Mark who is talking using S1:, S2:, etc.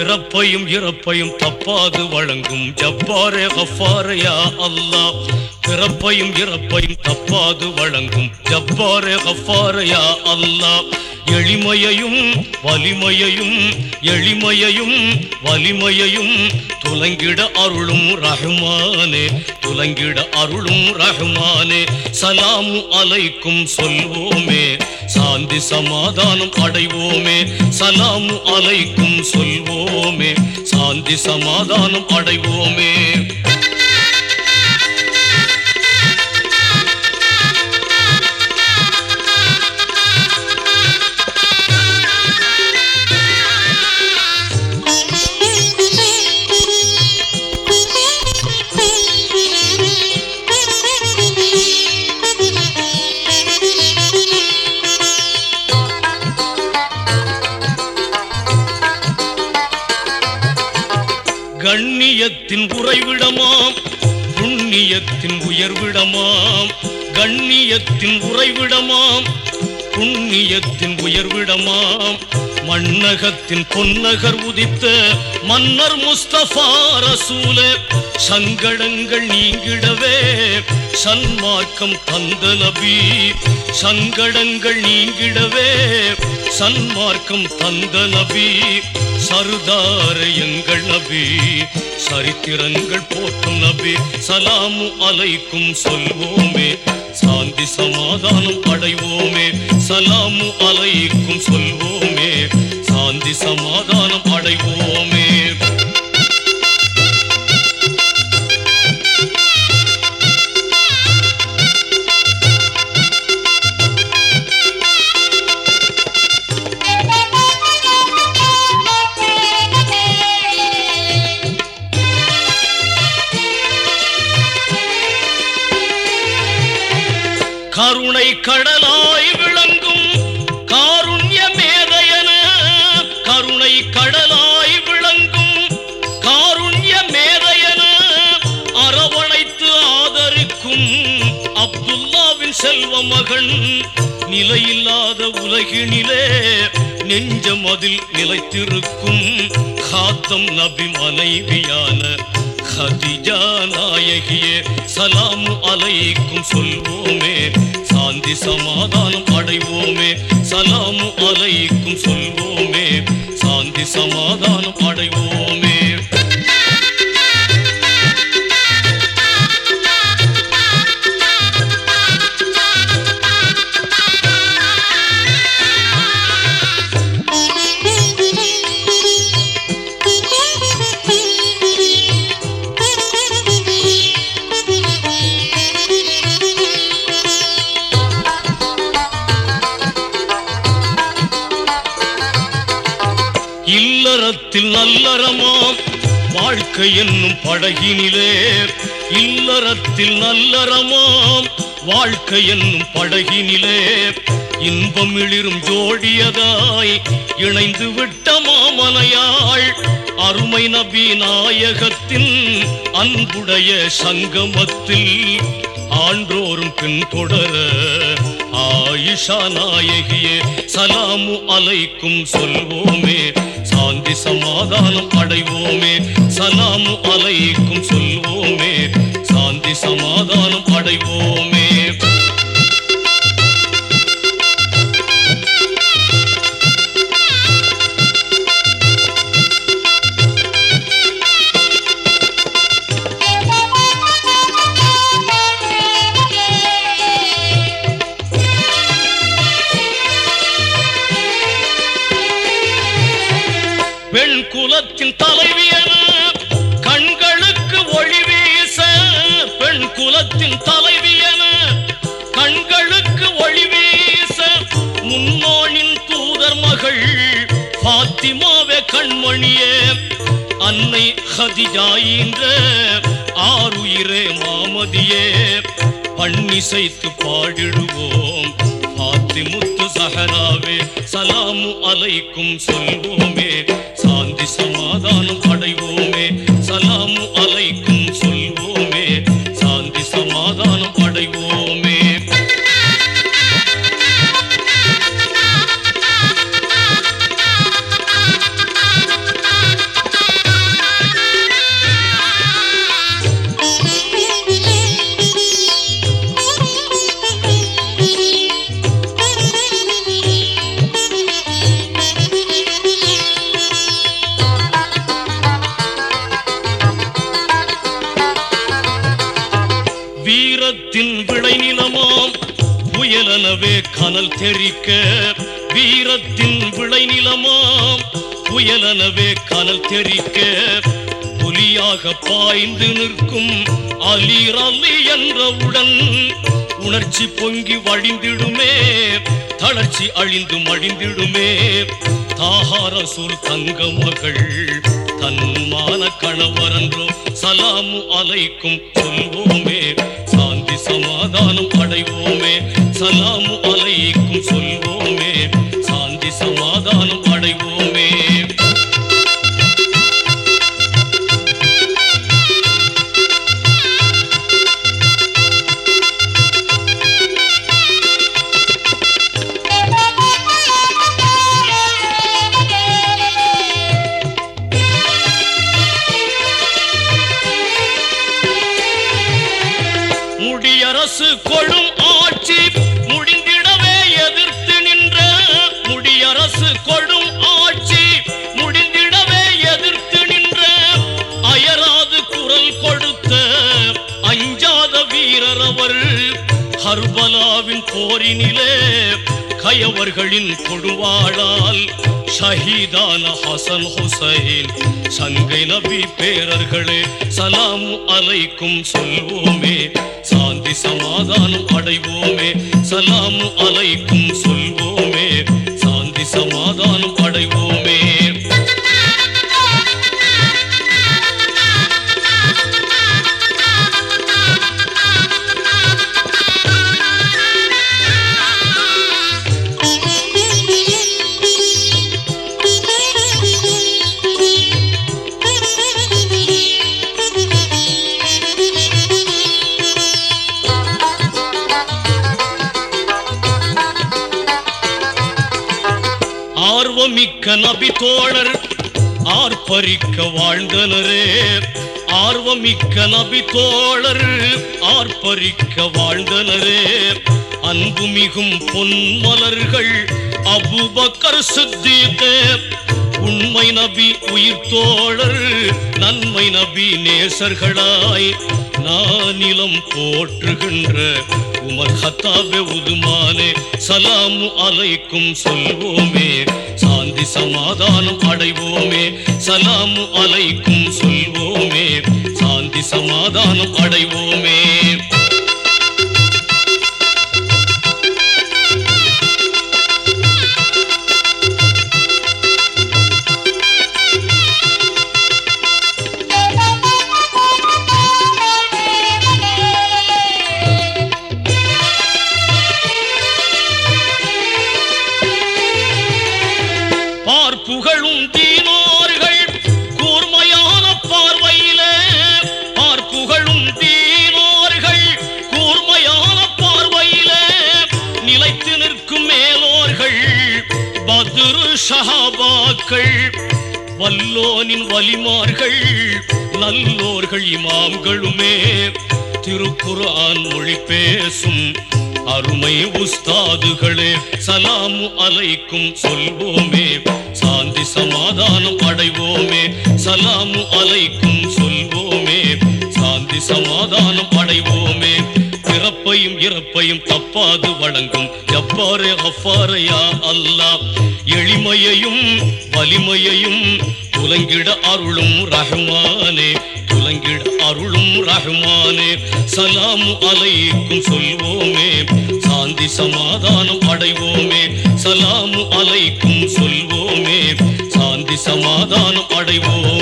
S1: பிறப்பையும் இறப்பையும் தப்பாது வழங்கும் ஜப்பாரே கஃபாரையா அல்லாஹ் பிறப்பையும் இறப்பையும் தப்பாது வழங்கும் ஜப்பாரே கஃபாரையா அல்லாஹ் எளிமையையும் வலிமையையும் எளிமையையும் வலிமையையும் துலங்கிட அருளும் ரஹ்மானே துலங்கிட அருளும் ரஹ்மானே சலாமு அலைக்கும் சொல்வோமே சாந்தி சமாதானம் அடைவோமே சலாமு அலைக்கும் சொல்வோமே சாந்தி சமாதானம் அடைவோமே கண்ணியத்தின் உறைவிடமாம் புண்ணியத்தின் உயர்விடமாம் கண்ணியத்தின் உறைவிடமாம் புண்ணியத்தின் உயர்விடமாம் மண்ணகத்தின் பொன்னகர் உதித்த மன்னர் முஸ்தபா ரசூல சங்கடங்கள் நீங்கிடவே சன்மார்க்கம் தந்த நபி சங்கடங்கள் நீங்கிடவே சன்மார்க்கம் தந்த நபி சருதார எங்கள் நபி சரித்திரங்கள் போற்றும் நபி சலாமு அலைக்கும் சொல்வோமே சாந்தி சமாதானம் அடைவோமே சலாமு அலைக்கும் சொல்வோமே சாந்தி சமாதானம் அடைவோமே கருணை கடலாய் விளங்கும் காருண்ய மேதையன கருணை கடலாய் விளங்கும் காருண்ய மேதையன அரவணைத்து ஆதரிக்கும் அப்துல்லாவின் செல்வ மகன் நிலையில்லாத உலகினிலே நெஞ்சம் அதில் நிலைத்திருக்கும் காத்தம் நபி மனைவியான ஹதிஜா நாயகியே சலாம் அலைக்கும் சொல்வோமே சாந்தி சமாதானம் அடைவோமே சலாம் அலைக்கும் சொல்வோமே சாந்தி சமாதானம் அடைவோமே இல்லறத்தில் நல்லறமாம் வாழ்க்கை என்னும் படகினிலே இல்லறத்தில் நல்லறமாம் வாழ்க்கை என்னும் படகினிலே இன்பம் இளிரும் ஜோடியதாய் இணைந்து விட்ட மாமனையாள் அருமை நபி நாயகத்தின் அன்புடைய சங்கமத்தில் ஆன்றோரும் பின்தொடர ஆயிஷா நாயகியே சலாமு அலைக்கும் சொல்வோமே சாந்தி சமாதானம் அடைவோமே சலாமு அலைக்கும் சொல்வோமே சாந்தி சமாதானம் அடைவோமே பெண் குலத்தின் தலைவியன கண்களுக்கு ஒளி வீச பெண் குலத்தின் தலைவியன கண்களுக்கு ஒளி வீச முன்னோனின் தூதர் மகள் பாத்திமாவே கண்மணியே அன்னை ஹதிஜாயின்ற ஆறுயிரே மாமதியே பண்ணிசைத்து பாடிடுவோம் பாத்திமுத்து சஹராவே சலாமு அலைக்கும் சொல்வோமே சாந்தி சமாதானம் அடைவோமே சலாமு அலைக்கும் சொல்வோமே சாந்தி சமாதானம் அடைவோமே கனல் தெரிக்க வீரத்தின் விளைநிலமாம் புயலனவே கனல் தெரிக்க புலியாக பாய்ந்து நிற்கும் அலீர் அலி என்றவுடன் உணர்ச்சி பொங்கி வழிந்திடுமே தளர்ச்சி அழிந்து மழிந்திடுமே தாகார சூழ் தங்க மகள் தன்மான கணவரன்றோ சலாமு அலைக்கும் சொல்வோமே சாந்தி சமாதானம் அடைவோமே சலாமு அலைக்கும் சொல்வோமே சாந்தி சமாதானம் அடைவோமே முடியரசு கொழும் ஆட்சி முடிந்திடவே எதிர்த்து நின்ற முடியரசு கொழும் ஆட்சி முடிந்திடவே எதிர்த்து நின்ற அயராது குரல் கொடுத்த அஞ்சாத வீரர் அவர் ஹர்பலாவின் போரினிலே கயவர்களின் கொடுவாளால் ஷஹீதான ஹசன் ஹுசைன் சங்கை நபி பேரர்களே சலாம் அலைக்கும் சொல்வோமே சாந்தி சமாதானம் அடைவோமே சலாம் அலைக்கும் சொல்வோமே சாந்தி சமாதானம் அடைவோமே ஆர்வமிக்க நபி தோழர் ஆர்ப்பரிக்க வாழ்ந்தனரே ஆர்வமிக்க நபி தோழர் ஆர்ப்பரிக்க வாழ்ந்தனரே அன்புமிகும் பொன்மலர்கள் அபூபக்கர் சித்தீக் உண்மை நபி உயிர் தோழர் நன்மை நபி நேசர்களாய் நானிலம் போற்றுகின்ற உமர் ஹத்தாபே உதுமானே சலாமு அலைக்கும் சொல்வோமே சாந்தி சமாதானம் அடைவோமே சலாமு அலைக்கும் சொல்வோமே சாந்தி சமாதானம் அடைவோமே பார்ப்புகழும் தீனோர்கள் கூர்மையான பார்வையிலே பார்ப்புகழும் தீனோர்கள் கூர்மையான பார்வையிலே நிலைத்து நிற்கும் மேலோர்கள் பத்ரு ஷஹாபாக்கள் வல்லோனின் வலிமார்கள் நல்லோர்கள் இமாம்களுமே திருக்குர்ஆன் மொழி பேசும் அருமை உஸ்தாதுகளே சலாமு அலைக்கும் சொல்வோமே சாந்தி சமாதானம் அடைவோமே சலாமு அலைக்கும் சொல்வோமே சாந்தி சமாதானம் அடைவோமே பிறப்பையும் இறப்பையும் தப்பாது வழங்கும் ஜப்பாரே அஃபாரையா அல்லாஹ் எளிமையையும் வலிமையையும் துலங்கிட அருளும் ரஹ்மானே துலங்கிட அருளும் ரஹ்மானே சலாமு அலைக்கும் சொல்வோமே சாந்தி சமாதானம் அடைவோமே சலாமு அலைக்கும் சொல்வோமே சாந்தி சமாதானம் அடைவோம்